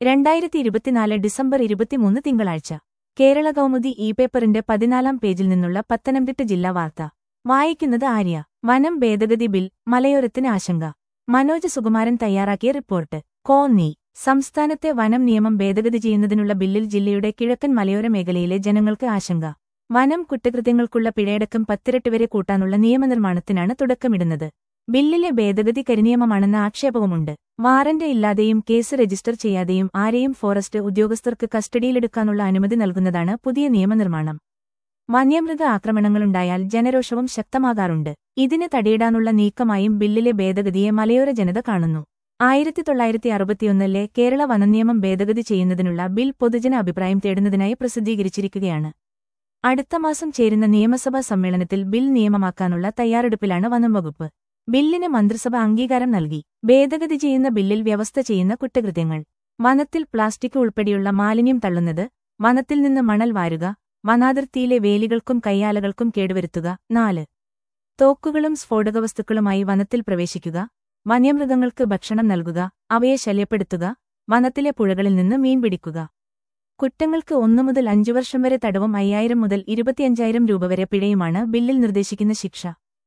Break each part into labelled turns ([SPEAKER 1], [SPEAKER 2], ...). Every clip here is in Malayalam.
[SPEAKER 1] രണ്ടായിരത്തി ഇരുപത്തിനാല് ഡിസംബർ ഇരുപത്തിമൂന്ന് തിങ്കളാഴ്ച കേരള കൗമുദി ഇ പേപ്പറിന്റെ പതിനാലാം പേജിൽ നിന്നുള്ള പത്തനംതിട്ട ജില്ലാ വാർത്ത വായിക്കുന്നത് ആര്യ വനം ഭേദഗതി ബിൽ മലയോരത്തിന് ആശങ്ക മനോജ് സുകുമാരൻ തയ്യാറാക്കിയ റിപ്പോർട്ട് കോന്നി സംസ്ഥാനത്തെ വനം നിയമം ഭേദഗതി ചെയ്യുന്നതിനുള്ള ബില്ലിൽ ജില്ലയുടെ കിഴക്കൻ മലയോര മേഖലയിലെ ജനങ്ങൾക്ക് ആശങ്ക വനം കുറ്റകൃത്യങ്ങൾക്കുള്ള പിഴയടക്കം പത്തിരട്ടി വരെ കൂട്ടാനുള്ള നിയമനിർമ്മാണത്തിനാണ് തുടക്കമിടുന്നത് ബില്ലിലെ ഭേദഗതി കരിനിയമമാണെന്ന ആക്ഷേപവുമുണ്ട് വാറന്റ് ഇല്ലാതെയും കേസ് രജിസ്റ്റർ ചെയ്യാതെയും ആരെയും ഫോറസ്റ്റ് ഉദ്യോഗസ്ഥർക്ക് കസ്റ്റഡിയിലെടുക്കാനുള്ള അനുമതി നൽകുന്നതാണ് പുതിയ നിയമനിർമ്മാണം വന്യമൃഗ ആക്രമണങ്ങളുണ്ടായാൽ ജനരോഷവും ശക്തമാകാറുണ്ട് ഇതിന് തടയിടാനുള്ള നീക്കമായും ബില്ലിലെ ഭേദഗതിയെ മലയോര ജനത കാണുന്നു ആയിരത്തി തൊള്ളായിരത്തി അറുപത്തിയൊന്നിലെ കേരള വനനിയമം ഭേദഗതി ചെയ്യുന്നതിനുള്ള ബിൽ പൊതുജന അഭിപ്രായം തേടുന്നതിനായി പ്രസിദ്ധീകരിച്ചിരിക്കുകയാണ് അടുത്ത മാസം ചേരുന്ന നിയമസഭാ സമ്മേളനത്തിൽ ബിൽ നിയമമാക്കാനുള്ള തയ്യാറെടുപ്പിലാണ് വനം വകുപ്പ് ബില്ലിന് മന്ത്രിസഭ അംഗീകാരം നൽകി ഭേദഗതി ചെയ്യുന്ന ബില്ലിൽ വ്യവസ്ഥ ചെയ്യുന്ന കുറ്റകൃത്യങ്ങൾ വനത്തിൽ പ്ലാസ്റ്റിക് ഉൾപ്പെടെയുള്ള മാലിന്യം തള്ളുന്നത് വനത്തിൽ നിന്ന് മണൽ വാരുക വനാതിർത്തിയിലെ വേലികൾക്കും കയ്യാലകൾക്കും കേടുവരുത്തുക നാല് തോക്കുകളും സ്ഫോടകവസ്തുക്കളുമായി വനത്തിൽ പ്രവേശിക്കുക വന്യമൃഗങ്ങൾക്ക് ഭക്ഷണം നൽകുക അവയെ ശല്യപ്പെടുത്തുക വനത്തിലെ പുഴകളിൽ നിന്ന് മീൻ പിടിക്കുക കുറ്റങ്ങൾക്ക് ഒന്നു മുതൽ അഞ്ചു വർഷം വരെ തടവും അയ്യായിരം മുതൽ ഇരുപത്തിയഞ്ചായിരം രൂപ വരെ പിഴയുമാണ് ബില്ലിൽ നിർദ്ദേശിക്കുന്ന ശിക്ഷ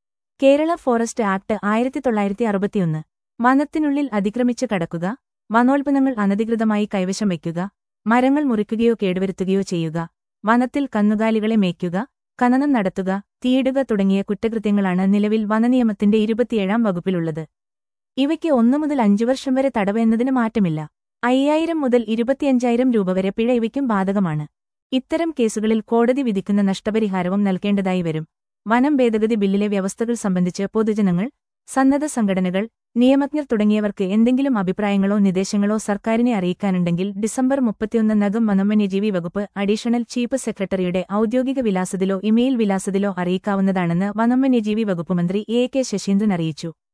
[SPEAKER 1] കേരള ഫോറസ്റ്റ് ആക്ട് ആയിരത്തി തൊള്ളായിരത്തി അറുപത്തിയൊന്ന് വനത്തിനുള്ളിൽ അതിക്രമിച്ച് കടക്കുക വനോൽപ്പന്നങ്ങൾ അനധികൃതമായി കൈവശം വയ്ക്കുക മരങ്ങൾ മുറിക്കുകയോ കേടുവരുത്തുകയോ ചെയ്യുക വനത്തിൽ കന്നുകാലികളെ മേയ്ക്കുക ഖനനം നടത്തുക തീയിടുക തുടങ്ങിയ കുറ്റകൃത്യങ്ങളാണ് നിലവിൽ വനനിയമത്തിന്റെ ഇരുപത്തിയേഴാം വകുപ്പിലുള്ളത് ഇവയ്ക്ക് ഒന്നു മുതൽ അഞ്ചു വർഷം വരെ തടവ് എന്നതിന് മാറ്റമില്ല അയ്യായിരം മുതൽ ഇരുപത്തിയഞ്ചായിരം രൂപ വരെ പിഴ ഇവയ്ക്കും ബാധകമാണ് ഇത്തരം കേസുകളിൽ കോടതി വിധിക്കുന്ന നഷ്ടപരിഹാരവും നൽകേണ്ടതായി വരും വനം ഭേദഗതി ബില്ലിലെ വ്യവസ്ഥകൾ സംബന്ധിച്ച് പൊതുജനങ്ങൾ സന്നദ്ധ സംഘടനകൾ നിയമജ്ഞർ തുടങ്ങിയവർക്ക് എന്തെങ്കിലും അഭിപ്രായങ്ങളോ നിർദ്ദേശങ്ങളോ സർക്കാരിനെ അറിയിക്കാനുണ്ടെങ്കിൽ ഡിസംബർ മുപ്പത്തിയൊന്നിനകം വനംവന്യജീവി വകുപ്പ് അഡീഷണൽ ചീഫ് സെക്രട്ടറിയുടെ ഔദ്യോഗിക വിലാസത്തിലോ ഇമെയിൽ വിലാസത്തിലോ അറിയിക്കാവുന്നതാണെന്ന് വനംവന്യജീവി വകുപ്പ് മന്ത്രി എ കെ ശശീന്ദ്രൻ അറിയിച്ചു